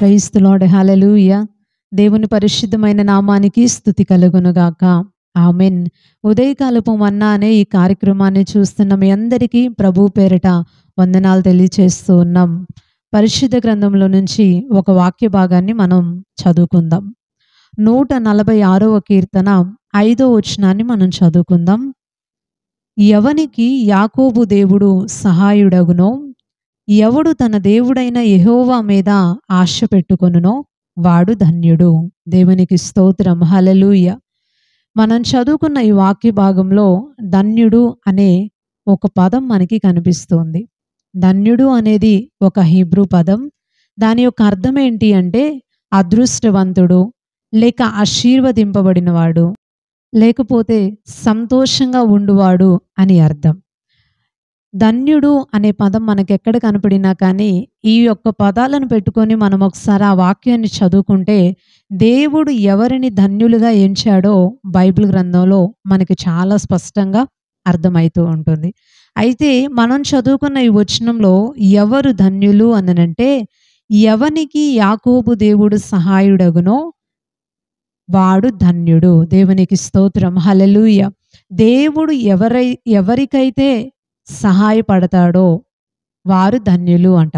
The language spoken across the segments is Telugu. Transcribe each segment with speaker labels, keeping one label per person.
Speaker 1: క్రైస్తులాడ్ హలలుయ దేవుని పరిశుద్ధమైన నామానికి స్థుతి కలుగునుగాక ఆమెన్ ఉదయకాలపు మన్నా అనే ఈ కార్యక్రమాన్ని చూస్తున్న మీ అందరికీ ప్రభు పేరిట వందనాలు తెలియచేస్తూ ఉన్నాం పరిశుద్ధ గ్రంథంలో నుంచి ఒక వాక్య భాగాన్ని మనం చదువుకుందాం నూట నలభై ఆరవ కీర్తన ఐదో వచనాన్ని మనం చదువుకుందాం ఎవనికి యాకోబు దేవుడు సహాయుడగునో ఎవడు తన దేవుడైన యెహోవా మీద ఆశ పెట్టుకొనునో వాడు ధన్యుడు దేవునికి స్తోత్రం హలలుయ మనం చదువుకున్న ఈ వాక్య భాగంలో ధన్యుడు అనే ఒక పదం మనకి కనిపిస్తుంది ధన్యుడు అనేది ఒక హీబ్రూ పదం దాని యొక్క అర్థం ఏంటి అంటే అదృష్టవంతుడు లేక ఆశీర్వదింపబడినవాడు లేకపోతే సంతోషంగా ఉండువాడు అని అర్థం ధన్యుడు అనే పదం మనకి ఎక్కడ కనపడినా కానీ ఈ యొక్క పదాలను పెట్టుకొని మనం ఒకసారి ఆ వాక్యాన్ని చదువుకుంటే దేవుడు ఎవరిని ధన్యులుగా ఎంచాడో బైబిల్ గ్రంథంలో మనకి చాలా స్పష్టంగా అర్థమవుతూ ఉంటుంది అయితే మనం చదువుకున్న ఈ వచనంలో ఎవరు ధన్యులు అనంటే ఎవనికి యాకోబు దేవుడు సహాయుడగునో వాడు ధన్యుడు దేవునికి స్తోత్రం హలలుయ దేవుడు ఎవరై ఎవరికైతే సహాయపడతాడో వారు ధన్యులు అంట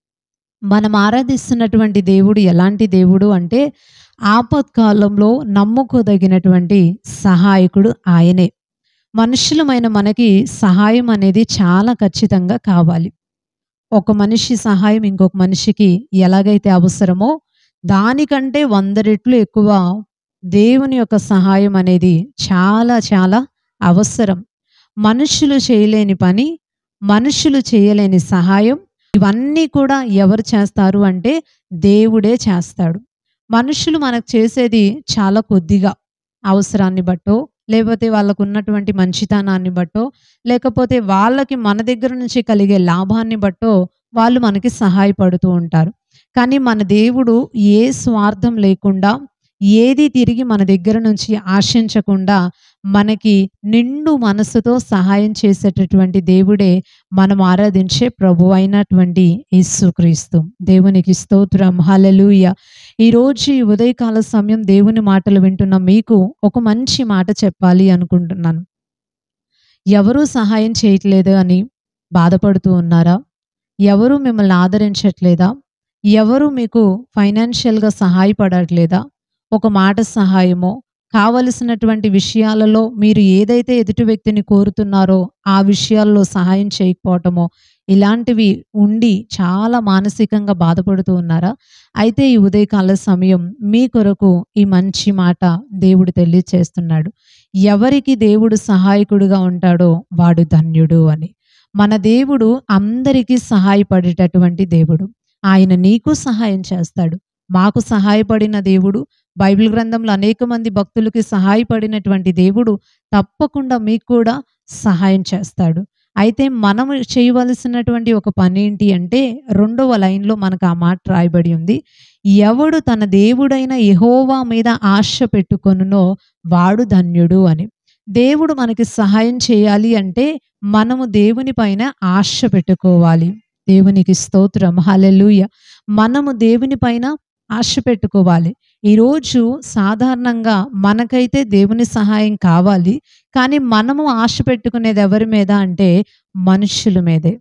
Speaker 1: మనం ఆరాధిస్తున్నటువంటి దేవుడు ఎలాంటి దేవుడు అంటే ఆపత్కాలంలో నమ్ముకోదగినటువంటి సహాయకుడు ఆయనే మనుషులమైన మనకి సహాయం అనేది చాలా ఖచ్చితంగా కావాలి ఒక మనిషి సహాయం ఇంకొక మనిషికి ఎలాగైతే అవసరమో దానికంటే వంద రెట్లు ఎక్కువ దేవుని యొక్క సహాయం అనేది చాలా చాలా అవసరం మనుషులు చేయలేని పని మనుషులు చేయలేని సహాయం ఇవన్నీ కూడా ఎవరు చేస్తారు అంటే దేవుడే చేస్తాడు మనుషులు మనకు చేసేది చాలా కొద్దిగా అవసరాన్ని బట్టో లేకపోతే వాళ్ళకు ఉన్నటువంటి మంచితనాన్ని బట్టో లేకపోతే వాళ్ళకి మన దగ్గర నుంచి కలిగే లాభాన్ని బట్టో వాళ్ళు మనకి సహాయపడుతూ ఉంటారు కానీ మన దేవుడు ఏ స్వార్థం లేకుండా ఏది తిరిగి మన దగ్గర నుంచి ఆశించకుండా మనకి నిండు మనసుతో సహాయం చేసేటటువంటి దేవుడే మనం ఆరాధించే ప్రభు అయినటువంటి యేసుక్రీస్తు దేవునికి స్తోత్రం హలలుయ ఈరోజు ఈ ఉదయకాల సమయం దేవుని మాటలు వింటున్న మీకు ఒక మంచి మాట చెప్పాలి అనుకుంటున్నాను ఎవరూ సహాయం చేయట్లేదు అని బాధపడుతూ ఉన్నారా ఎవరు మిమ్మల్ని ఆదరించట్లేదా ఎవరు మీకు ఫైనాన్షియల్గా సహాయపడట్లేదా ఒక మాట సహాయమో కావలసినటువంటి విషయాలలో మీరు ఏదైతే ఎదుటి వ్యక్తిని కోరుతున్నారో ఆ విషయాల్లో సహాయం చేయకపోవటమో ఇలాంటివి ఉండి చాలా మానసికంగా బాధపడుతూ ఉన్నారా అయితే ఈ ఉదయకాల సమయం మీ కొరకు ఈ మంచి మాట దేవుడు తెలియచేస్తున్నాడు ఎవరికి దేవుడు సహాయకుడుగా ఉంటాడో వాడు ధన్యుడు అని మన దేవుడు అందరికీ సహాయపడేటటువంటి దేవుడు ఆయన నీకు సహాయం చేస్తాడు మాకు సహాయపడిన దేవుడు బైబిల్ గ్రంథంలో అనేక మంది భక్తులకి సహాయపడినటువంటి దేవుడు తప్పకుండా మీకు కూడా సహాయం చేస్తాడు అయితే మనం చేయవలసినటువంటి ఒక పని ఏంటి అంటే రెండవ లైన్లో మనకు ఆ మాట రాయబడి ఉంది ఎవడు తన దేవుడైన యహోవా మీద ఆశ పెట్టుకొనునో వాడు ధన్యుడు అని దేవుడు మనకి సహాయం చేయాలి అంటే మనము దేవుని పైన ఆశ పెట్టుకోవాలి దేవునికి స్తోత్రం హలెలుయ మనము దేవుని పైన ఆశ పెట్టుకోవాలి ఈరోజు సాధారణంగా మనకైతే దేవుని సహాయం కావాలి కానీ మనము ఆశ పెట్టుకునేది ఎవరి మీద అంటే మనుషుల మీదే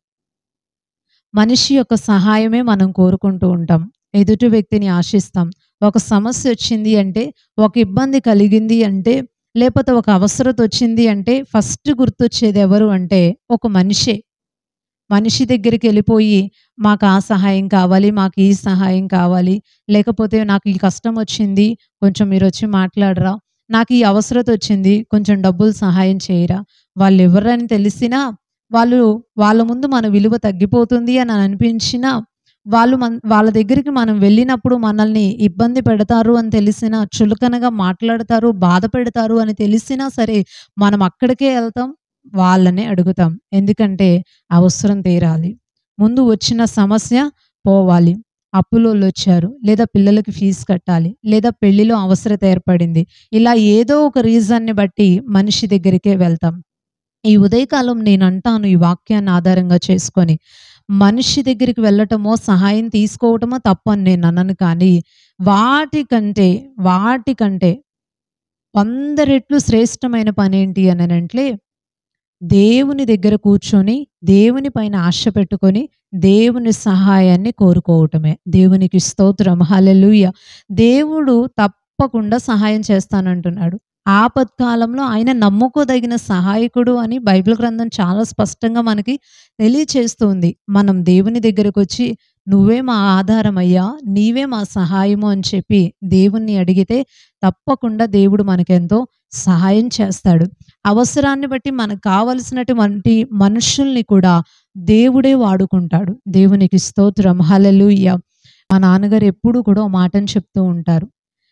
Speaker 1: మనిషి యొక్క సహాయమే మనం కోరుకుంటూ ఉంటాం ఎదుటి వ్యక్తిని ఆశిస్తాం ఒక సమస్య వచ్చింది అంటే ఒక ఇబ్బంది కలిగింది అంటే లేకపోతే ఒక అవసరత వచ్చింది అంటే ఫస్ట్ గుర్తొచ్చేది ఎవరు అంటే ఒక మనిషే మనిషి దగ్గరికి వెళ్ళిపోయి మాకు ఆ సహాయం కావాలి మాకు ఈ సహాయం కావాలి లేకపోతే నాకు ఈ కష్టం వచ్చింది కొంచెం మీరు వచ్చి మాట్లాడరా నాకు ఈ అవసరత వచ్చింది కొంచెం డబ్బులు సహాయం చేయరా వాళ్ళు ఎవరని తెలిసినా వాళ్ళు వాళ్ళ ముందు మన విలువ తగ్గిపోతుంది అని అనిపించినా వాళ్ళు మన వాళ్ళ దగ్గరికి మనం వెళ్ళినప్పుడు మనల్ని ఇబ్బంది పెడతారు అని తెలిసినా చులకనగా మాట్లాడతారు బాధ పెడతారు అని తెలిసినా సరే మనం అక్కడికే వెళ్తాం వాళ్ళనే అడుగుతాం ఎందుకంటే అవసరం తీరాలి ముందు వచ్చిన సమస్య పోవాలి అప్పులోళ్ళు వచ్చారు లేదా పిల్లలకి ఫీజు కట్టాలి లేదా పెళ్లిలో అవసరత ఏర్పడింది ఇలా ఏదో ఒక రీజన్ని బట్టి మనిషి దగ్గరికే వెళ్తాం ఈ ఉదయకాలం నేను అంటాను ఈ వాక్యాన్ని ఆధారంగా చేసుకొని మనిషి దగ్గరికి వెళ్ళటమో సహాయం తీసుకోవటమో తప్పని నేను అనను కానీ వాటికంటే వాటికంటే వంద రెట్లు శ్రేష్టమైన పని ఏంటి అని అంటే దేవుని దగ్గర కూర్చొని దేవుని పైన ఆశ పెట్టుకొని దేవుని సహాయాన్ని కోరుకోవటమే దేవునికి స్తోత్రం హల్లెలూయ దేవుడు తప్పకుండా సహాయం చేస్తానంటున్నాడు ఆపత్కాలంలో ఆయన నమ్ముకోదగిన సహాయకుడు అని బైబిల్ గ్రంథం చాలా స్పష్టంగా మనకి తెలియచేస్తుంది మనం దేవుని దగ్గరకు వచ్చి నువ్వే మా ఆధారం అయ్యా నీవే మా సహాయము అని చెప్పి దేవుణ్ణి అడిగితే తప్పకుండా దేవుడు మనకెంతో సహాయం చేస్తాడు అవసరాన్ని బట్టి మనకు కావలసినటువంటి మనుషుల్ని కూడా దేవుడే వాడుకుంటాడు దేవునికి స్తోత్రం హల్లెలూయ మా నాన్నగారు ఎప్పుడు కూడా ఓ మాటను చెప్తూ ఉంటారు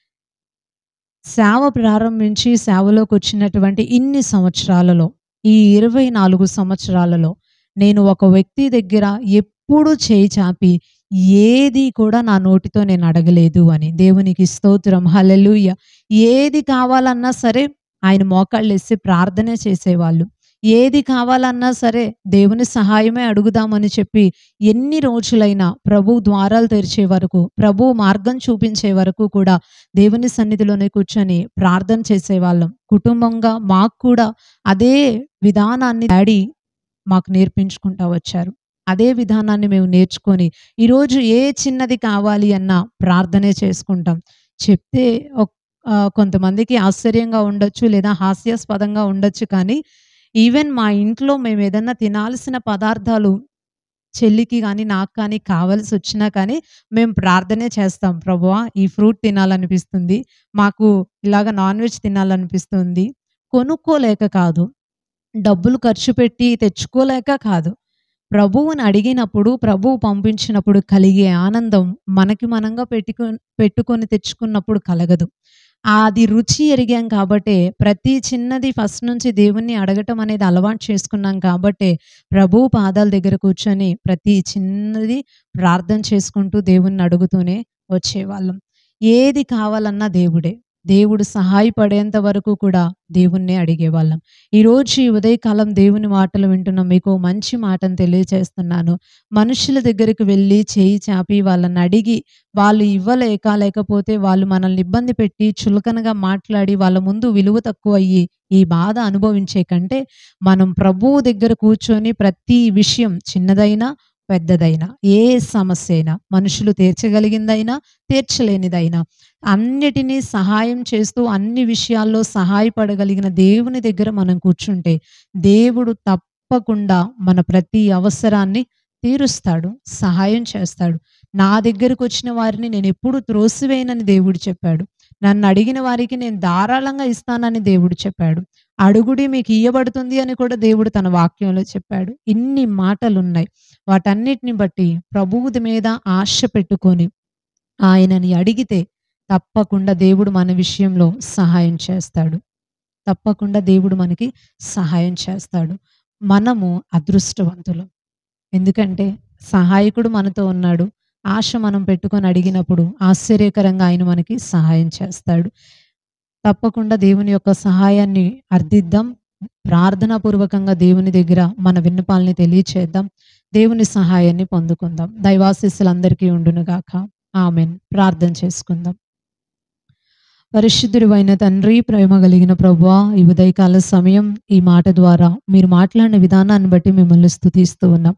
Speaker 1: సేవ ప్రారంభించి సేవలోకి వచ్చినటువంటి ఇన్ని సంవత్సరాలలో ఈ ఇరవై నాలుగు సంవత్సరాలలో నేను ఒక వ్యక్తి దగ్గర ఎప్పుడు చేయి చాపి ఏది కూడా నా నోటితో నేను అడగలేదు అని దేవునికి స్తోత్రం హల్లెలూయ ఏది కావాలన్నా సరే ఆయన మోకాళ్ళు వేసి ప్రార్థనే చేసేవాళ్ళు ఏది కావాలన్నా సరే దేవుని సహాయమే అడుగుదామని చెప్పి ఎన్ని రోజులైనా ప్రభు ద్వారాలు తెరిచే వరకు ప్రభు మార్గం చూపించే వరకు కూడా దేవుని సన్నిధిలోనే కూర్చొని ప్రార్థన చేసేవాళ్ళం కుటుంబంగా మాకు కూడా అదే విధానాన్ని డాడీ మాకు నేర్పించుకుంటా వచ్చారు అదే విధానాన్ని మేము నేర్చుకొని ఈరోజు ఏ చిన్నది కావాలి అన్నా ప్రార్థనే చేసుకుంటాం చెప్తే ఒక్- ఆ, కొంతమందికి ఆశ్చర్యంగా ఉండొచ్చు లేదా హాస్యాస్పదంగా ఉండొచ్చు కానీ ఈవెన్ మా ఇంట్లో మేము ఏదన్నా తినాల్సిన పదార్థాలు చెల్లికి కానీ నాకు కానీ కావాల్సి వచ్చినా కానీ మేము ప్రార్థనే చేస్తాం ప్రభువా ఈ ఫ్రూట్ తినాలనిపిస్తుంది మాకు ఇలాగ నాన్ వెజ్ తినాలనిపిస్తుంది కొనుక్కోలేక కాదు డబ్బులు ఖర్చు పెట్టి తెచ్చుకోలేక కాదు ప్రభువుని అడిగినప్పుడు ప్రభువు పంపించినప్పుడు కలిగే ఆనందం మనకి మనంగా పెట్టుకు పెట్టుకొని తెచ్చుకున్నప్పుడు కలగదు అది రుచి ఎరిగాం కాబట్టే ప్రతి చిన్నది ఫస్ట్ నుంచి దేవుణ్ణి అడగటం అనేది అలవాటు చేసుకున్నాం కాబట్టే ప్రభు పాదాల దగ్గర కూర్చొని ప్రతి చిన్నది ప్రార్థన చేసుకుంటూ దేవుణ్ణి అడుగుతూనే వచ్చేవాళ్ళం ఏది కావాలన్నా దేవుడే దేవుడు సహాయపడేంత వరకు కూడా దేవుణ్ణే అడిగేవాళ్ళం ఈరోజు ఈ ఉదయకాలం దేవుని మాటలు వింటున్న మీకు మంచి మాటను తెలియజేస్తున్నాను మనుషుల దగ్గరికి వెళ్ళి చేయి చాపి వాళ్ళని అడిగి వాళ్ళు ఇవ్వలేక లేకపోతే వాళ్ళు మనల్ని ఇబ్బంది పెట్టి చులకనగా మాట్లాడి వాళ్ళ ముందు విలువ తక్కువ అయ్యి ఈ బాధ అనుభవించే కంటే మనం ప్రభువు దగ్గర కూర్చొని ప్రతి విషయం చిన్నదైనా పెద్దదైనా ఏ సమస్య అయినా మనుషులు తీర్చగలిగిందైనా తీర్చలేనిదైనా అన్నిటినీ సహాయం చేస్తూ అన్ని విషయాల్లో సహాయపడగలిగిన దేవుని దగ్గర మనం కూర్చుంటే దేవుడు తప్పకుండా మన ప్రతి అవసరాన్ని తీరుస్తాడు సహాయం చేస్తాడు నా దగ్గరకు వచ్చిన వారిని నేను ఎప్పుడు త్రోసివేయనని దేవుడు చెప్పాడు నన్ను అడిగిన వారికి నేను ధారాళంగా ఇస్తానని దేవుడు చెప్పాడు అడుగుడి మీకు ఇయ్యబడుతుంది అని కూడా దేవుడు తన వాక్యంలో చెప్పాడు ఇన్ని మాటలు ఉన్నాయి వాటన్నిటిని బట్టి ప్రభువుది మీద ఆశ పెట్టుకొని ఆయనని అడిగితే తప్పకుండా దేవుడు మన విషయంలో సహాయం చేస్తాడు తప్పకుండా దేవుడు మనకి సహాయం చేస్తాడు మనము అదృష్టవంతులు ఎందుకంటే సహాయకుడు మనతో ఉన్నాడు ఆశ మనం పెట్టుకొని అడిగినప్పుడు ఆశ్చర్యకరంగా ఆయన మనకి సహాయం చేస్తాడు తప్పకుండా దేవుని యొక్క సహాయాన్ని అర్థిద్దాం ప్రార్థనాపూర్వకంగా దేవుని దగ్గర మన విన్నపాలని తెలియచేద్దాం దేవుని సహాయాన్ని పొందుకుందాం దైవాశీస్సులందరికీ ఉండునుగాక ఆమెన్ ప్రార్థన చేసుకుందాం పరిశుద్ధుడు అయిన తండ్రి ప్రేమ కలిగిన ప్రభువా ఈ ఉదయకాల సమయం ఈ మాట ద్వారా మీరు మాట్లాడిన విధానాన్ని బట్టి మిమ్మల్ని స్తుతిస్తూ ఉన్నాం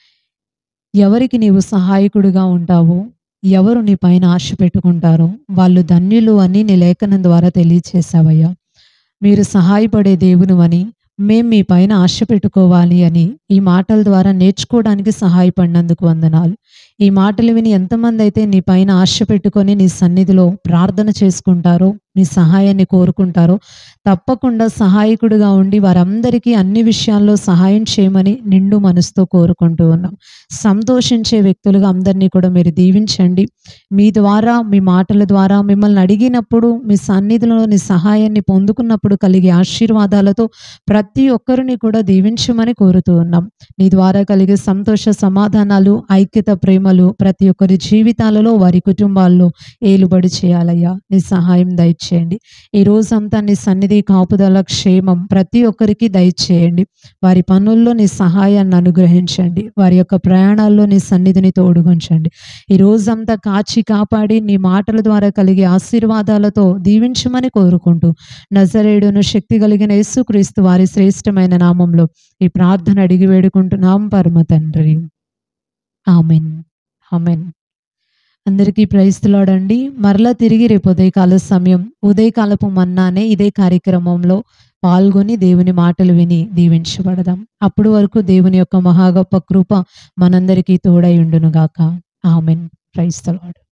Speaker 1: ఎవరికి నీవు సహాయకుడిగా ఉంటావో ఎవరు నీ పైన ఆశ పెట్టుకుంటారో వాళ్ళు ధన్యులు అని నీ లేఖనం ద్వారా తెలియచేశావయ్యా మీరు సహాయపడే దేవుని అని మేం మీ పైన ఆశ పెట్టుకోవాలి అని ఈ మాటల ద్వారా నేర్చుకోవడానికి సహాయపడినందుకు వందనాలు ఈ మాటలు విని ఎంతమంది అయితే నీ పైన ఆశ పెట్టుకొని నీ సన్నిధిలో ప్రార్థన చేసుకుంటారో నీ సహాయాన్ని కోరుకుంటారో తప్పకుండా సహాయకుడిగా ఉండి వారందరికీ అన్ని విషయాల్లో సహాయం చేయమని నిండు మనసుతో కోరుకుంటూ ఉన్నాం సంతోషించే వ్యక్తులుగా అందరినీ కూడా మీరు దీవించండి మీ ద్వారా మీ మాటల ద్వారా మిమ్మల్ని అడిగినప్పుడు మీ సన్నిధిలో నీ సహాయాన్ని పొందుకున్నప్పుడు కలిగే ఆశీర్వాదాలతో ప్రతి ఒక్కరిని కూడా దీవించమని కోరుతూ ఉన్నాం నీ ద్వారా కలిగే సంతోష సమాధానాలు ఐక్యత ప్రేమలు ప్రతి ఒక్కరి జీవితాలలో వారి కుటుంబాల్లో ఏలుబడి చేయాలయ్యా నీ సహాయం దయచేయండి దయచేయండి ఈ రోజంతా నీ సన్నిధి కాపుదల క్షేమం ప్రతి ఒక్కరికి దయచేయండి వారి పనుల్లో నీ సహాయాన్ని అనుగ్రహించండి వారి యొక్క ప్రయాణాల్లో నీ సన్నిధిని తోడుగుంచండి ఈ రోజంతా కాచి కాపాడి నీ మాటల ద్వారా కలిగే ఆశీర్వాదాలతో దీవించమని కోరుకుంటూ నజరేడును శక్తి కలిగిన యేసుక్రీస్తు వారి శ్రేష్టమైన నామంలో ఈ ప్రార్థన అడిగి వేడుకుంటున్నాం పరమ తండ్రి ఆమెన్ ఆమెన్ అందరికీ ప్రైస్తులాడండి మరలా తిరిగి రేపు ఉదయకాల సమయం ఉదయకాలపు మన్నానే ఇదే కార్యక్రమంలో పాల్గొని దేవుని మాటలు విని దీవించబడదాం అప్పుడు వరకు దేవుని యొక్క మహా గొప్ప కృప మనందరికీ తోడై ఉండునుగాక ఆమెన్ ప్రైస్తలాడు